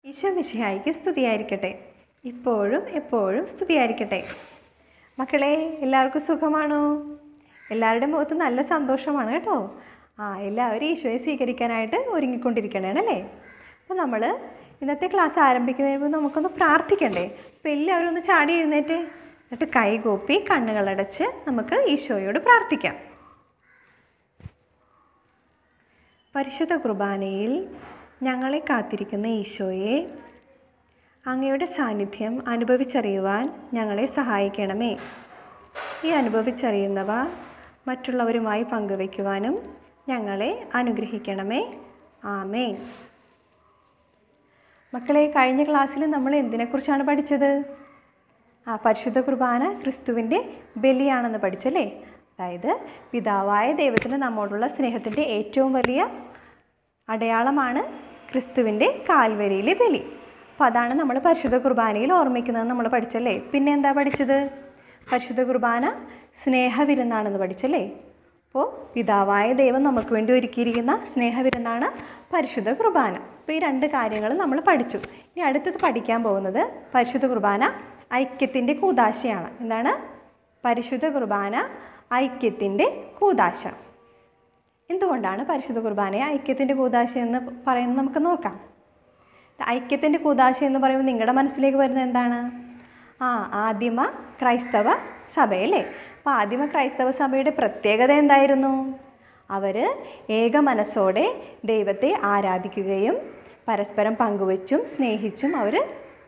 ഈശോ മിശിഹായിക്ക് സ്തുതിയായിരിക്കട്ടെ ഇപ്പോഴും എപ്പോഴും സ്തുതിയായിരിക്കട്ടെ മക്കളെ എല്ലാവർക്കും സുഖമാണോ എല്ലാവരുടെ മുഖത്ത് നല്ല സന്തോഷമാണ് കേട്ടോ ആ എല്ലാവരും ഈശോയെ സ്വീകരിക്കാനായിട്ട് ഒരുങ്ങിക്കൊണ്ടിരിക്കണേണ് അല്ലേ അപ്പോൾ നമ്മൾ ഇന്നത്തെ ക്ലാസ് ആരംഭിക്കുന്നതിന് മുമ്പ് നമുക്കൊന്ന് പ്രാർത്ഥിക്കണ്ടേ അപ്പോൾ എല്ലാവരും ഒന്ന് ചാടി എഴുന്നേറ്റ് എന്നിട്ട് കൈകൂപ്പി കണ്ണുകളടച്ച് നമുക്ക് ഈശോയോട് പ്രാർത്ഥിക്കാം പരിശുദ്ധ കുർബാനയിൽ ഞങ്ങളെ കാത്തിരിക്കുന്ന ഈശോയെ അങ്ങയുടെ സാന്നിധ്യം അനുഭവിച്ചറിയുവാൻ ഞങ്ങളെ സഹായിക്കണമേ ഈ അനുഭവിച്ചറിയുന്നവ മറ്റുള്ളവരുമായി പങ്കുവയ്ക്കുവാനും ഞങ്ങളെ അനുഗ്രഹിക്കണമേ ആമേ മക്കളെ കഴിഞ്ഞ ക്ലാസ്സിൽ നമ്മൾ എന്തിനെക്കുറിച്ചാണ് പഠിച്ചത് ആ പരിശുദ്ധ കുർബാന ക്രിസ്തുവിൻ്റെ ബലിയാണെന്ന് പഠിച്ചല്ലേ അതായത് പിതാവായ ദൈവത്തിന് നമ്മോടുള്ള സ്നേഹത്തിൻ്റെ ഏറ്റവും വലിയ അടയാളമാണ് ക്രിസ്തുവിൻ്റെ കാൽവരിയിലെ ബലി അപ്പോൾ അതാണ് നമ്മൾ പരിശുദ്ധ കുർബാനയിൽ ഓർമ്മിക്കുന്നത് നമ്മൾ പഠിച്ചല്ലേ പിന്നെ എന്താ പഠിച്ചത് പരിശുദ്ധ കുർബാന സ്നേഹവിരുന്നാണെന്ന് പഠിച്ചല്ലേ അപ്പോൾ പിതാവായ ദൈവം നമുക്ക് വേണ്ടി ഒരുക്കിയിരിക്കുന്ന സ്നേഹവിരുന്നാണ് പരിശുദ്ധ കുർബാന അപ്പോൾ ഈ രണ്ട് കാര്യങ്ങൾ നമ്മൾ പഠിച്ചു ഇനി അടുത്തത് പഠിക്കാൻ പോകുന്നത് പരിശുദ്ധ കുർബാന ഐക്യത്തിൻ്റെ കൂതാശയാണ് എന്താണ് പരിശുദ്ധ കുർബാന ഐക്യത്തിൻ്റെ കൂതാശ എന്തുകൊണ്ടാണ് പരിശുദ്ധ കുർബാനയെ ഐക്യത്തിൻ്റെ കൂതാശ എന്ന് പറയുന്നത് നമുക്ക് നോക്കാം ഐക്യത്തിൻ്റെ കൂതാശ എന്ന് പറയുമ്പോൾ നിങ്ങളുടെ മനസ്സിലേക്ക് വരുന്നത് എന്താണ് ആ ആദിമ ക്രൈസ്തവ സഭയല്ലേ അപ്പോൾ ആദിമ ക്രൈസ്തവ സഭയുടെ പ്രത്യേകത എന്തായിരുന്നു അവർ ഏക മനസ്സോടെ ദൈവത്തെ ആരാധിക്കുകയും പരസ്പരം പങ്കുവച്ചും സ്നേഹിച്ചും അവർ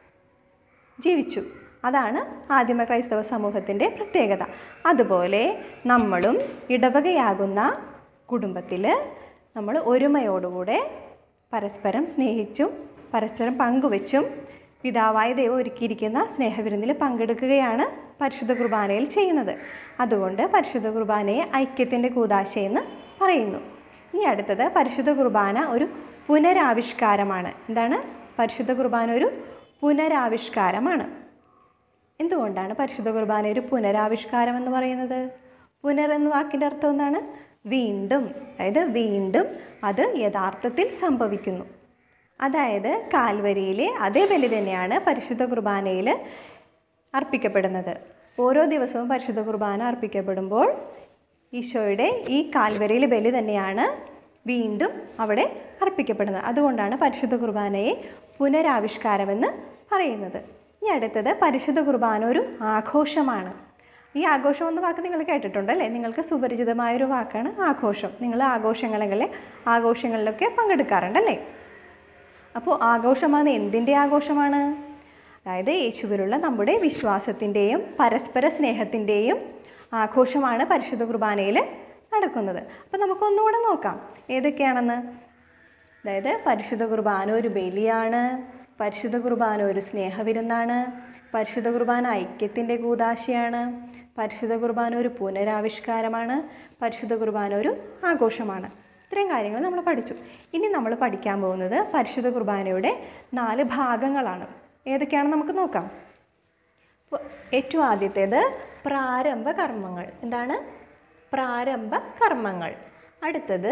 ജീവിച്ചു അതാണ് ആദിമ ക്രൈസ്തവ സമൂഹത്തിൻ്റെ പ്രത്യേകത അതുപോലെ നമ്മളും ഇടവകയാകുന്ന കുടുംബത്തിൽ നമ്മൾ ഒരുമയോടുകൂടെ പരസ്പരം സ്നേഹിച്ചും പരസ്പരം പങ്കുവച്ചും പിതാവായ ദൈവം ഒരുക്കിയിരിക്കുന്ന സ്നേഹവിരുന്നിൽ പങ്കെടുക്കുകയാണ് പരിശുദ്ധ കുർബാനയിൽ ചെയ്യുന്നത് അതുകൊണ്ട് പരിശുദ്ധ കുർബാനയെ ഐക്യത്തിൻ്റെ കൂതാശയെന്ന് പറയുന്നു ഇനി അടുത്തത് പരിശുദ്ധ കുർബാന ഒരു പുനരാവിഷ്കാരമാണ് എന്താണ് പരിശുദ്ധ കുർബാന ഒരു പുനരാവിഷ്കാരമാണ് എന്തുകൊണ്ടാണ് പരിശുദ്ധ കുർബാന ഒരു പുനരാവിഷ്കാരം എന്ന് പറയുന്നത് പുനർ എന്ന വാക്കിൻ്റെ അർത്ഥം എന്താണ് വീണ്ടും അതായത് വീണ്ടും അത് യഥാർത്ഥത്തിൽ സംഭവിക്കുന്നു അതായത് കാൽവരിയിലെ അതേ ബലി തന്നെയാണ് പരിശുദ്ധ കുർബാനയിൽ അർപ്പിക്കപ്പെടുന്നത് ഓരോ ദിവസവും പരിശുദ്ധ കുർബാന അർപ്പിക്കപ്പെടുമ്പോൾ ഈശോയുടെ ഈ കാൽവരിയിലെ ബലി തന്നെയാണ് വീണ്ടും അവിടെ അർപ്പിക്കപ്പെടുന്നത് അതുകൊണ്ടാണ് പരിശുദ്ധ കുർബാനയെ പുനരാവിഷ്കാരമെന്ന് പറയുന്നത് ഇനി അടുത്തത് പരിശുദ്ധ കുർബാന ഒരു ആഘോഷമാണ് ഈ ആഘോഷം എന്ന വാക്ക് നിങ്ങൾ കേട്ടിട്ടുണ്ടല്ലേ നിങ്ങൾക്ക് സുപരിചിതമായൊരു വാക്കാണ് ആഘോഷം നിങ്ങൾ ആഘോഷങ്ങളിലെ ആഘോഷങ്ങളിലൊക്കെ പങ്കെടുക്കാറുണ്ടല്ലേ അപ്പോൾ ആഘോഷമാണ് എന്തിൻ്റെ ആഘോഷമാണ് അതായത് യേശുവിലുള്ള നമ്മുടെ വിശ്വാസത്തിൻ്റെയും പരസ്പര സ്നേഹത്തിൻ്റെയും ആഘോഷമാണ് പരിശുദ്ധ കുർബാനയിൽ നടക്കുന്നത് അപ്പോൾ നമുക്കൊന്നുകൂടെ നോക്കാം ഏതൊക്കെയാണെന്ന് അതായത് പരിശുദ്ധ കുർബാന ഒരു ബലിയാണ് പരിശുദ്ധ കുർബാന ഒരു സ്നേഹവിരുന്നാണ് പരിശുദ്ധ കുർബാന ഐക്യത്തിൻ്റെ കൂതാശയാണ് പരിശുദ്ധ കുർബാന ഒരു പുനരാവിഷ്കാരമാണ് പരിശുദ്ധ കുർബാന ഒരു ആഘോഷമാണ് ഇത്രയും കാര്യങ്ങൾ നമ്മൾ പഠിച്ചു ഇനി നമ്മൾ പഠിക്കാൻ പോകുന്നത് പരിശുദ്ധ കുർബാനയുടെ നാല് ഭാഗങ്ങളാണ് ഏതൊക്കെയാണെന്ന് നമുക്ക് നോക്കാം അപ്പോൾ ഏറ്റവും ആദ്യത്തേത് പ്രാരംഭ കർമ്മങ്ങൾ എന്താണ് പ്രാരംഭ കർമ്മങ്ങൾ അടുത്തത്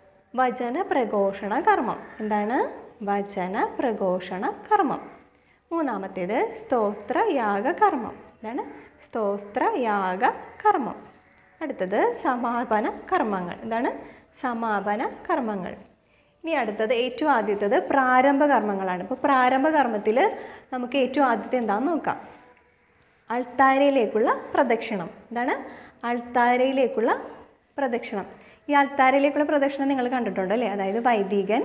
വചന പ്രഘോഷണ കർമ്മം എന്താണ് വചന പ്രഘോഷണ കർമ്മം മൂന്നാമത്തേത് സ്തോത്ര യാഗ കർമ്മം എന്താണ് സ്തോത്ര യാഗ കർമ്മം അടുത്തത് സമാപന കർമ്മങ്ങൾ എന്താണ് സമാപന കർമ്മങ്ങൾ ഇനി അടുത്തത് ഏറ്റവും ആദ്യത്തേത് പ്രാരംഭ കർമ്മങ്ങളാണ് ഇപ്പോൾ പ്രാരംഭ കർമ്മത്തിൽ നമുക്ക് ഏറ്റവും ആദ്യത്തെ എന്താണെന്ന് നോക്കാം അൾത്താരയിലേക്കുള്ള പ്രദക്ഷിണം എന്താണ് അൾത്താരയിലേക്കുള്ള പ്രദക്ഷിണം ഈ അൾത്താരയിലേക്കുള്ള പ്രദക്ഷിണം നിങ്ങൾ കണ്ടിട്ടുണ്ടല്ലേ അതായത് വൈദികൻ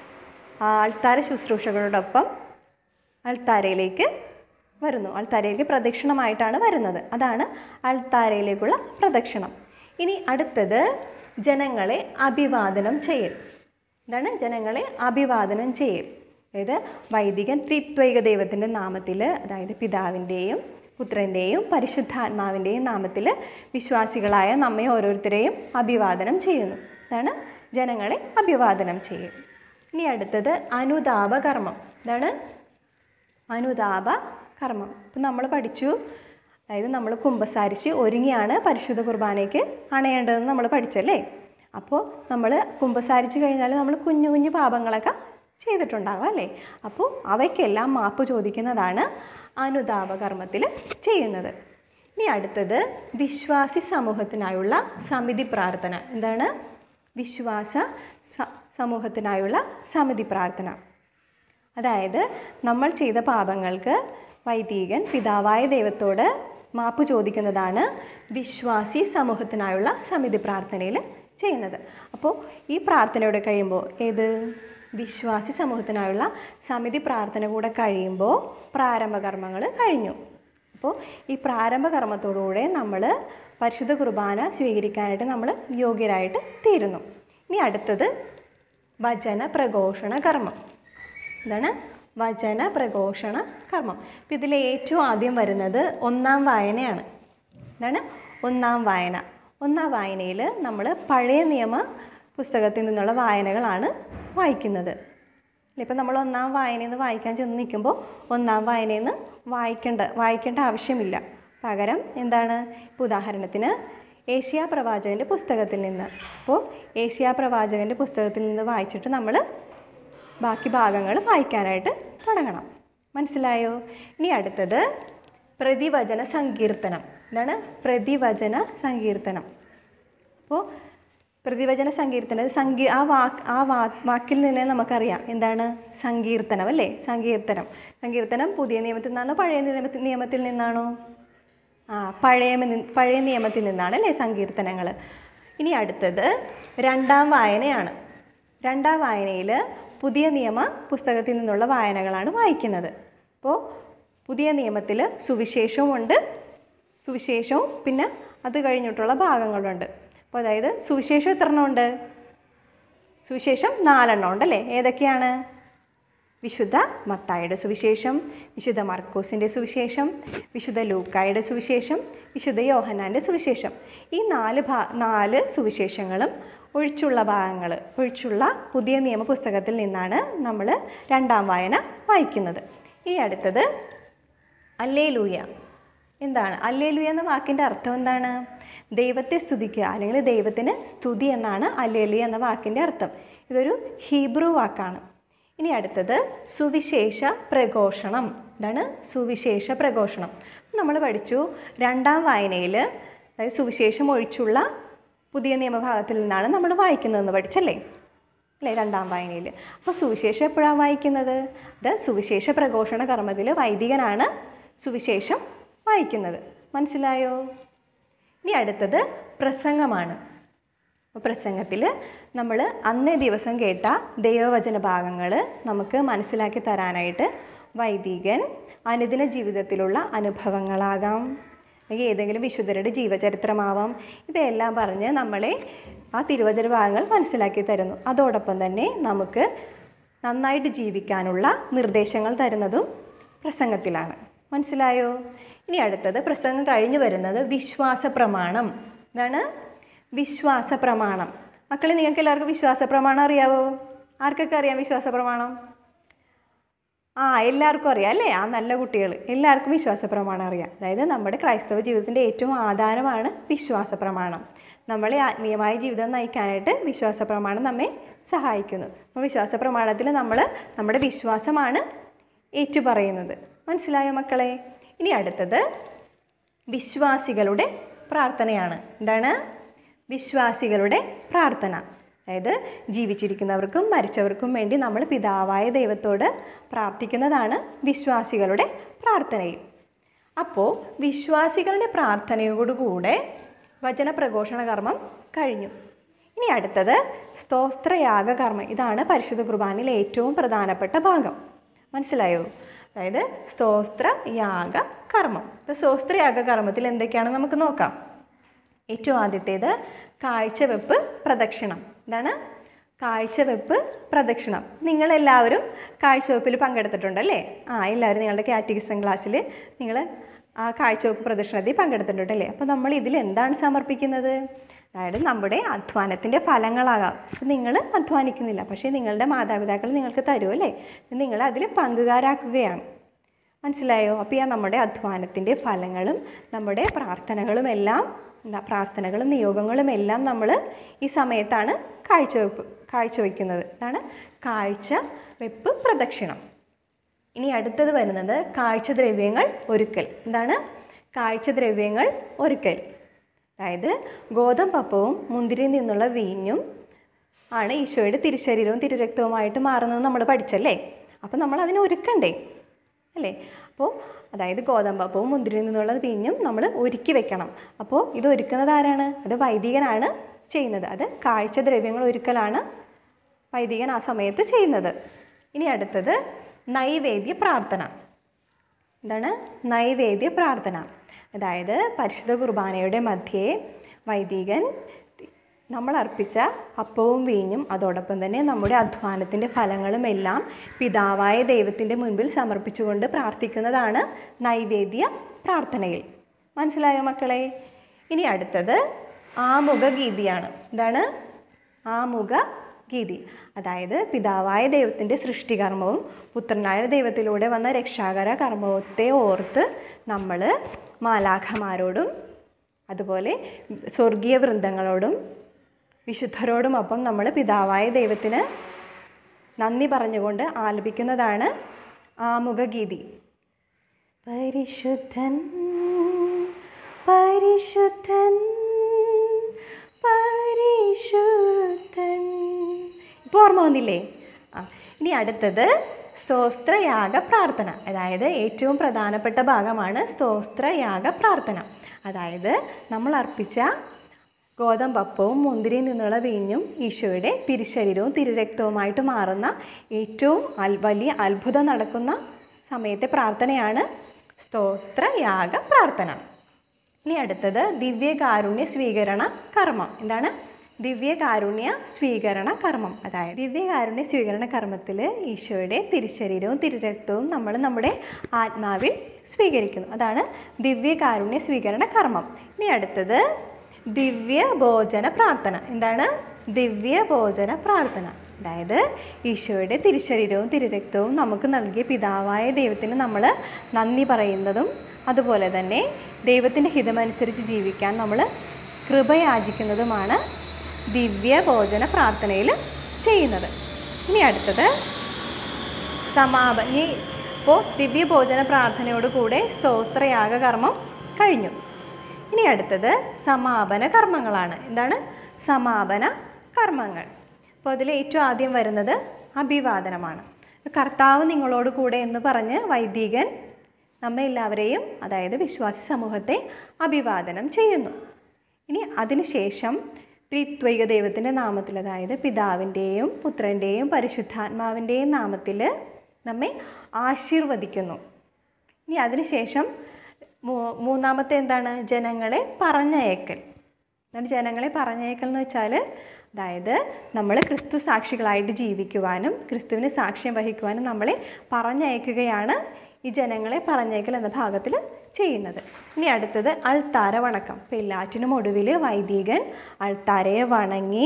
അൾത്താര ശുശ്രൂഷകളോടൊപ്പം അൾത്താരയിലേക്ക് വരുന്നു അൾത്താരയിലേക്ക് പ്രദക്ഷിണമായിട്ടാണ് വരുന്നത് അതാണ് അൾത്താരയിലേക്കുള്ള പ്രദക്ഷിണം ഇനി അടുത്തത് ജനങ്ങളെ അഭിവാദനം ചെയ്യൽ എന്താണ് ജനങ്ങളെ അഭിവാദനം ചെയ്യൽ അതായത് വൈദികൻ ത്രിത്വൈക ദൈവത്തിൻ്റെ നാമത്തിൽ അതായത് പിതാവിൻ്റെയും പുത്രൻ്റെയും പരിശുദ്ധാത്മാവിൻ്റെയും നാമത്തിൽ വിശ്വാസികളായ നമ്മെ ഓരോരുത്തരെയും അഭിവാദനം ചെയ്യുന്നു അതാണ് ജനങ്ങളെ അഭിവാദനം ചെയ്യൽ ഇനി അടുത്തത് അനുതാപ കർമ്മം ഇതാണ് അനുതാപ കർമ്മം ഇപ്പം നമ്മൾ പഠിച്ചു അതായത് നമ്മൾ കുമ്പസാരിച്ച് ഒരുങ്ങിയാണ് പരിശുദ്ധ കുർബാനയ്ക്ക് അണയേണ്ടതെന്ന് നമ്മൾ പഠിച്ചല്ലേ അപ്പോൾ നമ്മൾ കുമ്പസാരിച്ച് കഴിഞ്ഞാൽ നമ്മൾ കുഞ്ഞു കുഞ്ഞു പാപങ്ങളൊക്കെ ചെയ്തിട്ടുണ്ടാകും അല്ലേ അപ്പോൾ അവയ്ക്കെല്ലാം മാപ്പ് ചോദിക്കുന്നതാണ് അനുതാപ കർമ്മത്തിൽ ചെയ്യുന്നത് ഇനി അടുത്തത് വിശ്വാസി സമൂഹത്തിനായുള്ള സമിതി പ്രാർത്ഥന എന്താണ് വിശ്വാസ സ- സമൂഹത്തിനായുള്ള സമിതി പ്രാർത്ഥന അതായത് നമ്മൾ ചെയ്ത പാപങ്ങൾക്ക് വൈദികൻ പിതാവായ ദൈവത്തോട് മാപ്പ് ചോദിക്കുന്നതാണ് വിശ്വാസി സമൂഹത്തിനായുള്ള സമിതി പ്രാർത്ഥനയിൽ ചെയ്യുന്നത് അപ്പോൾ ഈ പ്രാർത്ഥനയോടെ കഴിയുമ്പോൾ ഏത് വിശ്വാസി സമൂഹത്തിനായുള്ള സമിതി പ്രാർത്ഥന കൂടെ കഴിയുമ്പോൾ പ്രാരംഭ കർമ്മങ്ങൾ കഴിഞ്ഞു അപ്പോൾ ഈ പ്രാരംഭ കർമ്മത്തോടുകൂടെ നമ്മൾ പരിശുദ്ധ കുർബാന സ്വീകരിക്കാനായിട്ട് നമ്മൾ യോഗ്യരായിട്ട് തീരുന്നു ഇനി അടുത്തത് വചന പ്രഘോഷണ കർമ്മം എന്താണ് വചന പ്രഘോഷണ കർമ്മം അപ്പം ഇതിൽ ഏറ്റവും ആദ്യം വരുന്നത് ഒന്നാം വായനയാണ് എന്താണ് ഒന്നാം വായന ഒന്നാം വായനയിൽ നമ്മൾ പഴയ നിയമ പുസ്തകത്തിൽ നിന്നുള്ള വായനകളാണ് വായിക്കുന്നത് ഇപ്പം നമ്മൾ ഒന്നാം വായനയിൽ നിന്ന് വായിക്കാൻ ചെന്ന് നിൽക്കുമ്പോൾ ഒന്നാം വായനയിൽ നിന്ന് വായിക്കേണ്ട വായിക്കേണ്ട ആവശ്യമില്ല പകരം എന്താണ് ഇപ്പോൾ ഉദാഹരണത്തിന് ഏഷ്യ പ്രവാചകൻ്റെ പുസ്തകത്തിൽ നിന്ന് അപ്പോൾ ഏഷ്യ പ്രവാചകൻ്റെ പുസ്തകത്തിൽ നിന്ന് വായിച്ചിട്ട് നമ്മൾ ബാക്കി ഭാഗങ്ങൾ വായിക്കാനായിട്ട് തുടങ്ങണം മനസ്സിലായോ ഇനി അടുത്തത് പ്രതിവചന സങ്കീർത്തനം എന്താണ് പ്രതിവചന സങ്കീർത്തനം അപ്പോൾ പ്രതിവചന സങ്കീർത്തനം സംഗീ ആ വാക്ക് ആ വാ വാക്കിൽ നിന്ന് നമുക്കറിയാം എന്താണ് സങ്കീർത്തനം അല്ലേ സങ്കീർത്തനം സങ്കീർത്തനം പുതിയ നിയമത്തിൽ നിന്നാണോ പഴയ നിയമത്തിൽ നിയമത്തിൽ നിന്നാണോ ആ പഴയ മി- പഴയ നിയമത്തിൽ നിന്നാണ് അല്ലേ സങ്കീർത്തനങ്ങൾ ഇനി അടുത്തത് രണ്ടാം വായനയാണ് രണ്ടാം വായനയിൽ പുതിയ നിയമ പുസ്തകത്തിൽ നിന്നുള്ള വായനകളാണ് വായിക്കുന്നത് അപ്പോൾ പുതിയ നിയമത്തിൽ സുവിശേഷവുമുണ്ട് സുവിശേഷവും പിന്നെ അത് കഴിഞ്ഞിട്ടുള്ള ഭാഗങ്ങളുണ്ട് അപ്പോൾ അതായത് സുവിശേഷം എത്ര എണ്ണം ഉണ്ട് സുവിശേഷം നാലെണ്ണം ഉണ്ടല്ലേ ഏതൊക്കെയാണ് വിശുദ്ധ മത്തായുടെ സുവിശേഷം വിശുദ്ധ മർക്കോസിൻ്റെ സുവിശേഷം വിശുദ്ധ ലൂക്കായുടെ സുവിശേഷം വിശുദ്ധ യോഹന്നാൻ്റെ സുവിശേഷം ഈ നാല് ഭാ നാല് സുവിശേഷങ്ങളും ഒഴിച്ചുള്ള ഭാഗങ്ങൾ ഒഴിച്ചുള്ള പുതിയ നിയമ പുസ്തകത്തിൽ നിന്നാണ് നമ്മൾ രണ്ടാം വായന വായിക്കുന്നത് ഈ അടുത്തത് അല്ലേലൂയ എന്താണ് അല്ലേലൂയ എന്ന വാക്കിൻ്റെ അർത്ഥം എന്താണ് ദൈവത്തെ സ്തുതിക്കുക അല്ലെങ്കിൽ ദൈവത്തിന് സ്തുതി എന്നാണ് അല്ലേലൂയ എന്ന വാക്കിൻ്റെ അർത്ഥം ഇതൊരു ഹീബ്രു വാക്കാണ് ഇനി അടുത്തത് സുവിശേഷ പ്രഘോഷണം എന്താണ് സുവിശേഷ പ്രഘോഷണം നമ്മൾ പഠിച്ചു രണ്ടാം വായനയിൽ അതായത് സുവിശേഷം ഒഴിച്ചുള്ള പുതിയ നിയമഭാഗത്തിൽ നിന്നാണ് നമ്മൾ വായിക്കുന്നതെന്ന് പഠിച്ചല്ലേ അല്ലേ രണ്ടാം വായനയിൽ അപ്പോൾ സുവിശേഷം എപ്പോഴാണ് വായിക്കുന്നത് ഇത് സുവിശേഷ പ്രഘോഷണ കർമ്മത്തിൽ വൈദികനാണ് സുവിശേഷം വായിക്കുന്നത് മനസ്സിലായോ ഇനി അടുത്തത് പ്രസംഗമാണ് അപ്പോൾ പ്രസംഗത്തിൽ നമ്മൾ അന്നേ ദിവസം കേട്ട ദൈവവചന ഭാഗങ്ങൾ നമുക്ക് മനസ്സിലാക്കി തരാനായിട്ട് വൈദികൻ അനുദിന ജീവിതത്തിലുള്ള അനുഭവങ്ങളാകാം അല്ലെങ്കിൽ ഏതെങ്കിലും വിശുദ്ധരുടെ ജീവചരിത്രമാവാം ഇവയെല്ലാം പറഞ്ഞ് നമ്മളെ ആ തിരുവചന ഭാഗങ്ങൾ മനസ്സിലാക്കി തരുന്നു അതോടൊപ്പം തന്നെ നമുക്ക് നന്നായിട്ട് ജീവിക്കാനുള്ള നിർദ്ദേശങ്ങൾ തരുന്നതും പ്രസംഗത്തിലാണ് മനസ്സിലായോ ഇനി അടുത്തത് പ്രസംഗം കഴിഞ്ഞു വരുന്നത് വിശ്വാസ പ്രമാണം എന്താണ് വിശ്വാസ പ്രമാണം മക്കളെ നിങ്ങൾക്ക് എല്ലാവർക്കും വിശ്വാസ പ്രമാണം അറിയാവോ ആർക്കൊക്കെ അറിയാം വിശ്വാസ പ്രമാണം ആ എല്ലാവർക്കും അറിയാം അല്ലേ ആ നല്ല കുട്ടികൾ എല്ലാവർക്കും വിശ്വാസ പ്രമാണം അറിയാം അതായത് നമ്മുടെ ക്രൈസ്തവ ജീവിതത്തിൻ്റെ ഏറ്റവും ആധാരമാണ് വിശ്വാസ പ്രമാണം നമ്മളെ ആത്മീയമായ ജീവിതം നയിക്കാനായിട്ട് വിശ്വാസ പ്രമാണം നമ്മെ സഹായിക്കുന്നു അപ്പോൾ വിശ്വാസ പ്രമാണത്തിൽ നമ്മൾ നമ്മുടെ വിശ്വാസമാണ് ഏറ്റുപറയുന്നത് മനസ്സിലായോ മക്കളെ ഇനി അടുത്തത് വിശ്വാസികളുടെ പ്രാർത്ഥനയാണ് എന്താണ് വിശ്വാസികളുടെ പ്രാർത്ഥന അതായത് ജീവിച്ചിരിക്കുന്നവർക്കും മരിച്ചവർക്കും വേണ്ടി നമ്മൾ പിതാവായ ദൈവത്തോട് പ്രാർത്ഥിക്കുന്നതാണ് വിശ്വാസികളുടെ പ്രാർത്ഥനയും അപ്പോൾ വിശ്വാസികളുടെ പ്രാർത്ഥനയോടുകൂടെ വചന പ്രഘോഷണ കർമ്മം കഴിഞ്ഞു ഇനി അടുത്തത് സ്തോത്രയാഗ കർമ്മം ഇതാണ് പരിശുദ്ധ കുർബാനയിൽ ഏറ്റവും പ്രധാനപ്പെട്ട ഭാഗം മനസ്സിലായോ അതായത് സ്തോത്ര യാഗ കർമ്മം ഇപ്പോൾ സ്തോത്രയാഗ കർമ്മത്തിൽ എന്തൊക്കെയാണെന്ന് നമുക്ക് നോക്കാം ഏറ്റവും ആദ്യത്തേത് കാഴ്ചവെപ്പ് പ്രദക്ഷിണം എന്താണ് കാഴ്ചവെപ്പ് പ്രദക്ഷിണം നിങ്ങളെല്ലാവരും കാഴ്ചവെപ്പിൽ പങ്കെടുത്തിട്ടുണ്ടല്ലേ ആ എല്ലാവരും നിങ്ങളുടെ കാറ്റഗിസം ക്ലാസ്സിൽ നിങ്ങൾ ആ കാഴ്ചവെപ്പ് പ്രദക്ഷിണത്തിൽ പങ്കെടുത്തിട്ടുണ്ടല്ലേ അപ്പോൾ നമ്മൾ ഇതിൽ എന്താണ് സമർപ്പിക്കുന്നത് അതായത് നമ്മുടെ അധ്വാനത്തിൻ്റെ ഫലങ്ങളാകാം അപ്പോൾ നിങ്ങൾ അധ്വാനിക്കുന്നില്ല പക്ഷേ നിങ്ങളുടെ മാതാപിതാക്കൾ നിങ്ങൾക്ക് തരുമല്ലേ നിങ്ങൾ അതിൽ പങ്കുകാരാക്കുകയാണ് മനസ്സിലായോ അപ്പോൾ ഈ നമ്മുടെ അധ്വാനത്തിൻ്റെ ഫലങ്ങളും നമ്മുടെ പ്രാർത്ഥനകളും എല്ലാം എന്താ പ്രാർത്ഥനകളും നിയോഗങ്ങളും എല്ലാം നമ്മൾ ഈ സമയത്താണ് കാഴ്ചവെപ്പ് കാഴ്ചവെക്കുന്നത് അതാണ് കാഴ്ച വെപ്പ് പ്രദക്ഷിണം ഇനി അടുത്തത് വരുന്നത് കാഴ്ചദ്രവ്യങ്ങൾ ഒരുക്കൽ എന്താണ് കാഴ്ചദ്രവ്യങ്ങൾ ഒരുക്കൽ അതായത് ഗോതമ്പപ്പവും മുന്തിരിയിൽ നിന്നുള്ള വീഞ്ഞും ആണ് ഈശോയുടെ തിരുശരീരവും തിരുരക്തവുമായിട്ട് മാറുന്നത് നമ്മൾ പഠിച്ചല്ലേ അപ്പോൾ നമ്മൾ അതിനെ ഒരുക്കണ്ടേ അല്ലേ അപ്പോൾ അതായത് ഗോതമ്പപ്പവും മുന്തിരിയിൽ നിന്നുള്ള വീഞ്ഞും നമ്മൾ ഒരുക്കി വെക്കണം അപ്പോൾ ഇത് ഒരുക്കുന്നത് ആരാണ് അത് വൈദികനാണ് ചെയ്യുന്നത് അത് കാഴ്ചദ്രവ്യങ്ങൾ ഒരുക്കലാണ് വൈദികൻ ആ സമയത്ത് ചെയ്യുന്നത് ഇനി അടുത്തത് നൈവേദ്യ പ്രാർത്ഥന എന്താണ് നൈവേദ്യ പ്രാർത്ഥന അതായത് പരിശുദ്ധ കുർബാനയുടെ മധ്യേ വൈദികൻ നമ്മൾ അർപ്പിച്ച അപ്പവും വീഞ്ഞും അതോടൊപ്പം തന്നെ നമ്മുടെ അധ്വാനത്തിൻ്റെ ഫലങ്ങളും എല്ലാം പിതാവായ ദൈവത്തിൻ്റെ മുൻപിൽ സമർപ്പിച്ചുകൊണ്ട് പ്രാർത്ഥിക്കുന്നതാണ് നൈവേദ്യ പ്രാർത്ഥനയിൽ മനസ്സിലായോ മക്കളെ ഇനി അടുത്തത് ആമുഖ ഗീതിയാണ് എന്താണ് ആമുഖ ഗീതി അതായത് പിതാവായ ദൈവത്തിൻ്റെ സൃഷ്ടികർമ്മവും പുത്രനായ ദൈവത്തിലൂടെ വന്ന രക്ഷാകര കർമ്മത്തെ ഓർത്ത് നമ്മൾ മാലാഖമാരോടും അതുപോലെ സ്വർഗീയ വൃന്ദങ്ങളോടും വിശുദ്ധരോടുമൊപ്പം നമ്മൾ പിതാവായ ദൈവത്തിന് നന്ദി പറഞ്ഞുകൊണ്ട് ആലപിക്കുന്നതാണ് ആമുഖ ഗീതി പരിശുദ്ധൻ പരിശുദ്ധൻ പരിശുദ്ധൻ ഇപ്പോൾ ഓർമ്മ വന്നില്ലേ ആ ഇനി അടുത്തത് സ്തോത്രയാഗ പ്രാർത്ഥന അതായത് ഏറ്റവും പ്രധാനപ്പെട്ട ഭാഗമാണ് സ്തോത്രയാഗ പ്രാർത്ഥന അതായത് നമ്മൾ അർപ്പിച്ച ഗോതമ്പപ്പവും മുന്തിരിയിൽ നിന്നുള്ള വീഞ്ഞും ഈശോയുടെ തിരുശരീരവും തിരുരക്തവുമായിട്ട് മാറുന്ന ഏറ്റവും അൽ വലിയ അത്ഭുതം നടക്കുന്ന സമയത്തെ പ്രാർത്ഥനയാണ് സ്തോത്രയാഗ പ്രാർത്ഥന ഇനി അടുത്തത് ദിവ്യകാരുണ്യ സ്വീകരണ കർമ്മം എന്താണ് ദിവ്യകാരുണ്യ സ്വീകരണ കർമ്മം അതായത് ദിവ്യകാരുണ്യ സ്വീകരണ കർമ്മത്തിൽ ഈശോയുടെ തിരുശരീരവും തിരുരക്തവും നമ്മൾ നമ്മുടെ ആത്മാവിൽ സ്വീകരിക്കുന്നു അതാണ് ദിവ്യകാരുണ്യ സ്വീകരണ കർമ്മം ഇനി അടുത്തത് ദിവ്യ ഭോജന പ്രാർത്ഥന എന്താണ് ദിവ്യ ഭോജന പ്രാർത്ഥന അതായത് ഈശോയുടെ തിരുശരീരവും തിരുരക്തവും നമുക്ക് നൽകിയ പിതാവായ ദൈവത്തിന് നമ്മൾ നന്ദി പറയുന്നതും അതുപോലെ തന്നെ ദൈവത്തിൻ്റെ ഹിതമനുസരിച്ച് ജീവിക്കാൻ നമ്മൾ കൃപയാചിക്കുന്നതുമാണ് ദിവ്യ ഭോജന പ്രാർത്ഥനയിൽ ചെയ്യുന്നത് ഇനി അടുത്തത് സമാപന ഇനി ഇപ്പോൾ ദിവ്യഭോജന പ്രാർത്ഥനയോട് കൂടെ സ്തോത്രയാഗ കർമ്മം കഴിഞ്ഞു ഇനി അടുത്തത് സമാപന കർമ്മങ്ങളാണ് എന്താണ് സമാപന കർമ്മങ്ങൾ അപ്പോൾ അതിൽ ഏറ്റവും ആദ്യം വരുന്നത് അഭിവാദനമാണ് കർത്താവ് നിങ്ങളോട് കൂടെ എന്ന് പറഞ്ഞ് വൈദികൻ നമ്മെ എല്ലാവരെയും അതായത് വിശ്വാസി സമൂഹത്തെ അഭിവാദനം ചെയ്യുന്നു ഇനി അതിനുശേഷം ത്രിത്വൈക ദൈവത്തിൻ്റെ നാമത്തിൽ അതായത് പിതാവിൻ്റെയും പുത്രൻ്റെയും പരിശുദ്ധാത്മാവിൻ്റെയും നാമത്തിൽ നമ്മെ ആശീർവദിക്കുന്നു ഇനി അതിനുശേഷം മൂ- മൂന്നാമത്തെ എന്താണ് ജനങ്ങളെ പറഞ്ഞയക്കൽ എന്താണ് ജനങ്ങളെ പറഞ്ഞയക്കൽ എന്ന് വെച്ചാൽ അതായത് നമ്മൾ ക്രിസ്തു സാക്ഷികളായിട്ട് ജീവിക്കുവാനും ക്രിസ്തുവിന് സാക്ഷ്യം വഹിക്കുവാനും നമ്മളെ പറഞ്ഞയക്കുകയാണ് ഈ ജനങ്ങളെ പറഞ്ഞയക്കൽ എന്ന ഭാഗത്തിൽ ചെയ്യുന്നത് ഇനി അടുത്തത് അൾത്താര വണക്കം അപ്പോൾ എല്ലാറ്റിനും ഒടുവിൽ വൈദികൻ അൾത്താരയെ വണങ്ങി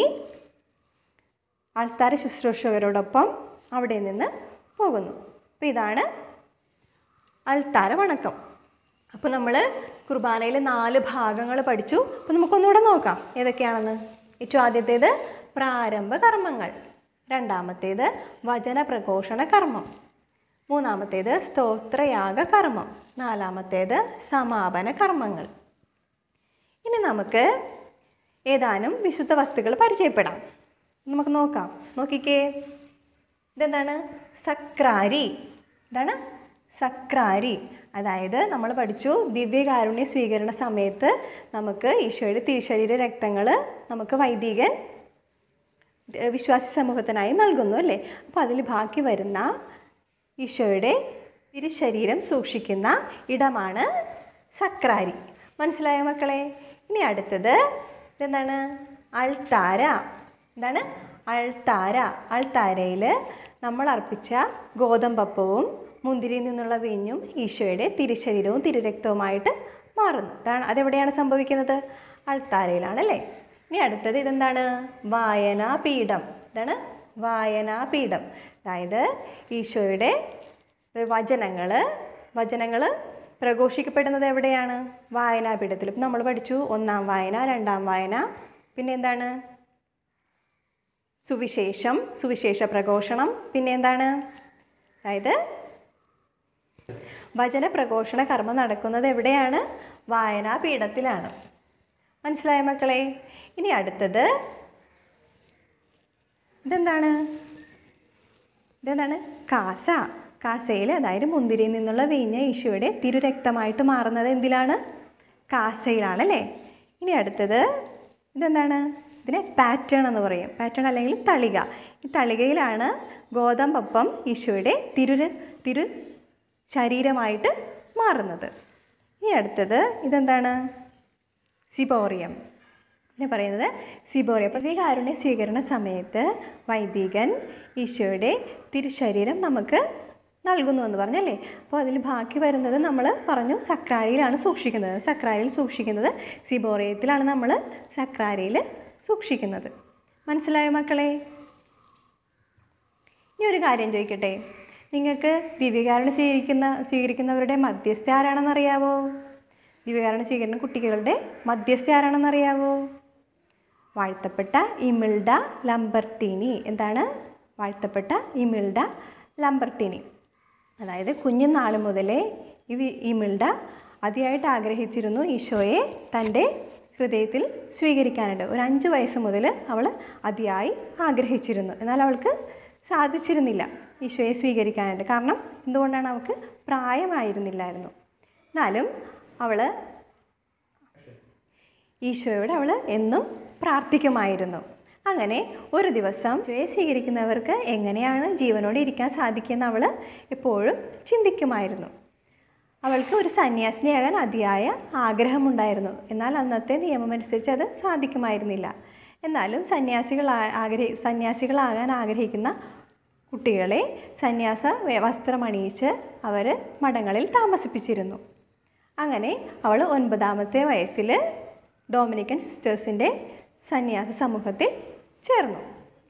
ആൾത്താര ശുശ്രൂഷകരോടൊപ്പം അവിടെ നിന്ന് പോകുന്നു അപ്പോൾ ഇതാണ് അൾത്താര വണക്കം അപ്പോൾ നമ്മൾ കുർബാനയിൽ നാല് ഭാഗങ്ങൾ പഠിച്ചു അപ്പോൾ നമുക്കൊന്നുകൂടെ നോക്കാം ഏതൊക്കെയാണെന്ന് ഏറ്റവും ആദ്യത്തേത് പ്രാരംഭ കർമ്മങ്ങൾ രണ്ടാമത്തേത് വചന പ്രഘോഷണ കർമ്മം മൂന്നാമത്തേത് സ്തോത്രയാഗ കർമ്മം നാലാമത്തേത് സമാപന കർമ്മങ്ങൾ ഇനി നമുക്ക് ഏതാനും വിശുദ്ധ വസ്തുക്കൾ പരിചയപ്പെടാം നമുക്ക് നോക്കാം നോക്കിക്കേ ഇതെന്താണ് സക്രാരി എന്താണ് സക്രാരി അതായത് നമ്മൾ പഠിച്ചു ദിവ്യകാരുണ്യ സ്വീകരണ സമയത്ത് നമുക്ക് ഈശോയുടെ തിരുശരീര രക്തങ്ങൾ നമുക്ക് വൈദികൻ ഏഹ് വിശ്വാസി സമൂഹത്തിനായി നൽകുന്നു അല്ലേ അപ്പോൾ അതിൽ ബാക്കി വരുന്ന ഈശോയുടെ തിരുശരീരം സൂക്ഷിക്കുന്ന ഇടമാണ് സക്രാരി മനസ്സിലായോ മക്കളെ ഇനി അടുത്തത് ഇതെന്താണ് അൾത്താര എന്താണ് അൾത്താര അൾത്താരയിൽ നമ്മൾ അർപ്പിച്ച ഗോതമ്പപ്പവും മുന്തിരിയിൽ നിന്നുള്ള വീഞ്ഞും ഈശോയുടെ തിരുശരീരവും തിരുരക്തവുമായിട്ട് മാറുന്നു അതാണ് അതെവിടെയാണ് സംഭവിക്കുന്നത് അൾത്താരയിലാണല്ലേ ഇനി അടുത്തത് ഇതെന്താണ് വായനാപീഠം എന്താണ് വായനാപീഠം അതായത് ഈശോയുടെ വചനങ്ങൾ വചനങ്ങൾ പ്രഘോഷിക്കപ്പെടുന്നത് എവിടെയാണ് വായനാപീഠത്തിൽ ഇപ്പം നമ്മൾ പഠിച്ചു ഒന്നാം വായന രണ്ടാം വായന പിന്നെ എന്താണ് സുവിശേഷം സുവിശേഷ പ്രഘോഷണം പിന്നെ എന്താണ് അതായത് വചന പ്രഘോഷണ കർമ്മം നടക്കുന്നത് എവിടെയാണ് വായനാപീഠത്തിലാണ് മനസ്സിലായ മക്കളെ ഇനി അടുത്തത് ഇതെന്താണ് ഇതെന്താണ് കാസ കാസയിൽ അതായത് മുന്തിരിയിൽ നിന്നുള്ള വീഞ്ഞ ഈശോയുടെ തിരുരക്തമായിട്ട് മാറുന്നത് എന്തിലാണ് കാസയിലാണ് അല്ലേ ഇനി അടുത്തത് ഇതെന്താണ് ഇതിനെ പാറ്റേൺ എന്ന് പറയും പാറ്റേൺ അല്ലെങ്കിൽ തളിക ഈ തളികയിലാണ് ഗോതമ്പപ്പം ഈശോയുടെ തിരു തിരു ശരീരമായിട്ട് മാറുന്നത് ഇനി അടുത്തത് ഇതെന്താണ് സിബോറിയം പിന്നെ പറയുന്നത് സിബോറിയം അപ്പോൾ വികാരുണ്യ സ്വീകരണ സമയത്ത് വൈദികൻ ഈശോയുടെ തിരുശരീരം നമുക്ക് നൽകുന്നു എന്ന് പറഞ്ഞല്ലേ അപ്പോൾ അതിൽ ബാക്കി വരുന്നത് നമ്മൾ പറഞ്ഞു സക്രാരിയിലാണ് സൂക്ഷിക്കുന്നത് സക്രാരിയിൽ സൂക്ഷിക്കുന്നത് സിബോറിയത്തിലാണ് നമ്മൾ സക്രാരിയിൽ സൂക്ഷിക്കുന്നത് മനസ്സിലായോ മക്കളെ ഇനി ഒരു കാര്യം ചോദിക്കട്ടെ നിങ്ങൾക്ക് ദിവ്യകാരണം സ്വീകരിക്കുന്ന സ്വീകരിക്കുന്നവരുടെ മധ്യസ്ഥ ആരാണെന്നറിയാവോ ദിവ്യകാരണം സ്വീകരണ കുട്ടികളുടെ മധ്യസ്ഥ ആരാണെന്നറിയാവോ വാഴ്ത്തപ്പെട്ട ഇമിൾഡ ലംബർട്ടീനി എന്താണ് വാഴ്ത്തപ്പെട്ട ഇമിൾഡ ലംബർട്ടീനി അതായത് കുഞ്ഞുനാൾ മുതലേ ഈ വി- ഇമിൾഡ അതിയായിട്ട് ആഗ്രഹിച്ചിരുന്നു ഈശോയെ തൻ്റെ ഹൃദയത്തിൽ സ്വീകരിക്കാനുണ്ട് ഒരു അഞ്ച് വയസ്സ് മുതൽ അവൾ അതിയായി ആഗ്രഹിച്ചിരുന്നു എന്നാൽ അവൾക്ക് സാധിച്ചിരുന്നില്ല ഈശോയെ സ്വീകരിക്കാനായിട്ട് കാരണം എന്തുകൊണ്ടാണ് അവൾക്ക് പ്രായമായിരുന്നില്ലായിരുന്നു എന്നാലും അവൾ ഈശോയോട് അവൾ എന്നും പ്രാർത്ഥിക്കുമായിരുന്നു അങ്ങനെ ഒരു ദിവസം ഈശോയെ സ്വീകരിക്കുന്നവർക്ക് എങ്ങനെയാണ് ജീവനോടെ ഇരിക്കാൻ സാധിക്കുമെന്ന് അവൾ എപ്പോഴും ചിന്തിക്കുമായിരുന്നു അവൾക്ക് ഒരു സന്യാസിനിയാകാൻ അതിയായ ആഗ്രഹമുണ്ടായിരുന്നു എന്നാൽ അന്നത്തെ നിയമമനുസരിച്ച് അത് സാധിക്കുമായിരുന്നില്ല എന്നാലും സന്യാസികൾ ആഗ്രഹി സന്യാസികളാകാൻ ആഗ്രഹിക്കുന്ന കുട്ടികളെ സന്യാസ വെ- വസ്ത്രമണിയിച്ച് അവർ മഠങ്ങളിൽ താമസിപ്പിച്ചിരുന്നു അങ്ങനെ അവൾ ഒൻപതാമത്തെ വയസ്സിൽ ഡൊമിനിക്കൻ സിസ്റ്റേഴ്സിൻ്റെ സന്യാസ സമൂഹത്തിൽ ചേർന്നു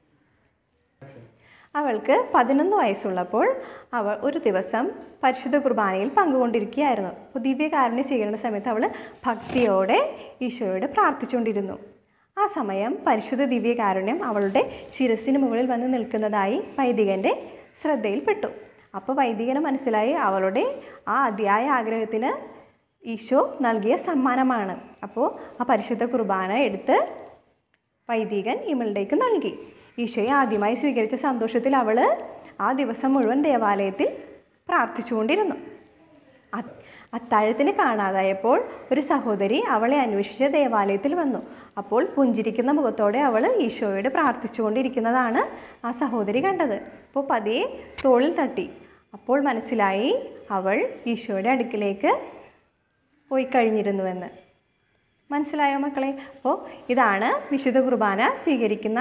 അവൾക്ക് പതിനൊന്ന് വയസ്സുള്ളപ്പോൾ അവൾ ഒരു ദിവസം പരിശുദ്ധ കുർബാനയിൽ പങ്കുകൊണ്ടിരിക്കുകയായിരുന്നു അപ്പോൾ ദിവ്യകാരുണ്യ സ്വീകരണ സമയത്ത് അവൾ ഭക്തിയോടെ ഈശോയോട് പ്രാർത്ഥിച്ചുകൊണ്ടിരുന്നു ആ സമയം പരിശുദ്ധ ദിവ്യകാരുണ്യം അവളുടെ ശിരസിന് മുകളിൽ വന്ന് നിൽക്കുന്നതായി വൈദികൻ്റെ ശ്രദ്ധയിൽപ്പെട്ടു അപ്പോൾ വൈദികന് മനസ്സിലായി അവളുടെ ആ അതിയായ ആഗ്രഹത്തിന് ഈശോ നൽകിയ സമ്മാനമാണ് അപ്പോൾ ആ പരിശുദ്ധ കുർബാന എടുത്ത് വൈദികൻ ഇമളുടേക്ക് നൽകി ഈശോയെ ആദ്യമായി സ്വീകരിച്ച സന്തോഷത്തിൽ അവൾ ആ ദിവസം മുഴുവൻ ദേവാലയത്തിൽ പ്രാർത്ഥിച്ചുകൊണ്ടിരുന്നു അത് അത്താഴത്തിന് കാണാതായപ്പോൾ ഒരു സഹോദരി അവളെ അന്വേഷിച്ച് ദേവാലയത്തിൽ വന്നു അപ്പോൾ പുഞ്ചിരിക്കുന്ന മുഖത്തോടെ അവൾ ഈശോയോട് പ്രാർത്ഥിച്ചുകൊണ്ടിരിക്കുന്നതാണ് ആ സഹോദരി കണ്ടത് അപ്പോൾ പതിയെ തോളിൽ തട്ടി അപ്പോൾ മനസ്സിലായി അവൾ ഈശോയുടെ അടുക്കിലേക്ക് പോയി കഴിഞ്ഞിരുന്നുവെന്ന് മനസ്സിലായോ മക്കളെ അപ്പോൾ ഇതാണ് വിശുദ്ധ കുർബാന സ്വീകരിക്കുന്ന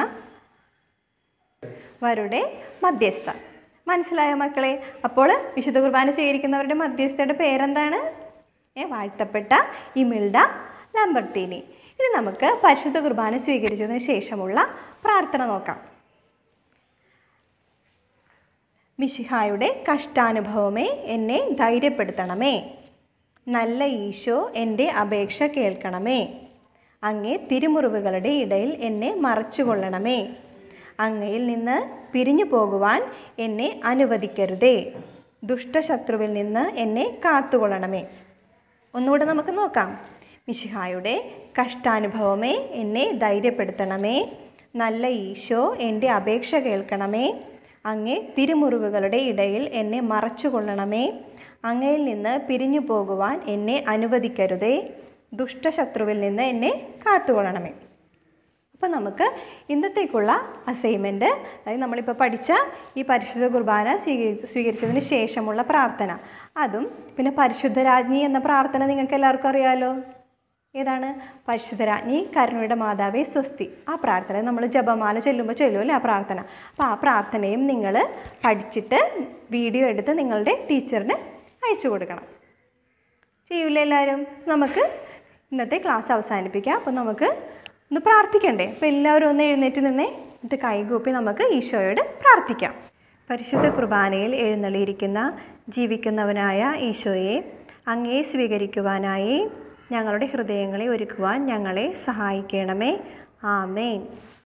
വരുടെ മധ്യസ്ഥ മനസ്സിലായോ മക്കളെ അപ്പോൾ വിശുദ്ധ കുർബാന സ്വീകരിക്കുന്നവരുടെ മധ്യസ്ഥയുടെ പേരെന്താണ് ഏ വാഴ്ത്തപ്പെട്ട ഇമിൾഡ ലംബർട്ടീനി ഇനി നമുക്ക് പരിശുദ്ധ കുർബാന സ്വീകരിച്ചതിന് ശേഷമുള്ള പ്രാർത്ഥന നോക്കാം മിശിഹായുടെ കഷ്ടാനുഭവമേ എന്നെ ധൈര്യപ്പെടുത്തണമേ നല്ല ഈശോ എൻ്റെ അപേക്ഷ കേൾക്കണമേ അങ്ങേ തിരുമുറിവുകളുടെ ഇടയിൽ എന്നെ മറച്ചുകൊള്ളണമേ അങ്ങയിൽ നിന്ന് പിരിഞ്ഞു പോകുവാൻ എന്നെ അനുവദിക്കരുതേ ദുഷ്ടശത്രുവിൽ നിന്ന് എന്നെ കാത്തുകൊള്ളണമേ ഒന്നുകൂടെ നമുക്ക് നോക്കാം മിശിഹായുടെ കഷ്ടാനുഭവമേ എന്നെ ധൈര്യപ്പെടുത്തണമേ നല്ല ഈശോ എൻ്റെ അപേക്ഷ കേൾക്കണമേ അങ്ങേ തിരുമുറിവുകളുടെ ഇടയിൽ എന്നെ മറച്ചുകൊള്ളണമേ അങ്ങയിൽ നിന്ന് പിരിഞ്ഞു പോകുവാൻ എന്നെ അനുവദിക്കരുതേ ദുഷ്ടശത്രുവിൽ നിന്ന് എന്നെ കാത്തുകൊള്ളണമേ അപ്പോൾ നമുക്ക് ഇന്നത്തേക്കുള്ള അസൈൻമെൻറ്റ് അതായത് നമ്മളിപ്പോൾ പഠിച്ച ഈ പരിശുദ്ധ കുർബാന സ്വീകരിച്ച് സ്വീകരിച്ചതിന് ശേഷമുള്ള പ്രാർത്ഥന അതും പിന്നെ പരിശുദ്ധരാജ്ഞി എന്ന പ്രാർത്ഥന നിങ്ങൾക്ക് എല്ലാവർക്കും അറിയാമല്ലോ ഏതാണ് പരിശുദ്ധരാജ്ഞി കരുണയുടെ മാതാവേ സ്വസ്തി ആ പ്രാർത്ഥന നമ്മൾ ജപമാല ചെല്ലുമ്പോൾ ചെല്ലുമല്ലേ ആ പ്രാർത്ഥന അപ്പോൾ ആ പ്രാർത്ഥനയും നിങ്ങൾ പഠിച്ചിട്ട് വീഡിയോ എടുത്ത് നിങ്ങളുടെ ടീച്ചറിന് അയച്ചു കൊടുക്കണം ചെയ്യൂലേ എല്ലാവരും നമുക്ക് ഇന്നത്തെ ക്ലാസ് അവസാനിപ്പിക്കാം അപ്പോൾ നമുക്ക് ഒന്ന് പ്രാർത്ഥിക്കണ്ടേ അപ്പോൾ എല്ലാവരും ഒന്ന് എഴുന്നേറ്റ് നിന്നേ എന്നിട്ട് കൈകൂപ്പി നമുക്ക് ഈശോയോട് പ്രാർത്ഥിക്കാം പരിശുദ്ധ കുർബാനയിൽ എഴുന്നള്ളിയിരിക്കുന്ന ജീവിക്കുന്നവനായ ഈശോയെ അങ്ങേ സ്വീകരിക്കുവാനായി ഞങ്ങളുടെ ഹൃദയങ്ങളെ ഒരുക്കുവാൻ ഞങ്ങളെ സഹായിക്കണമേ ആമേൻ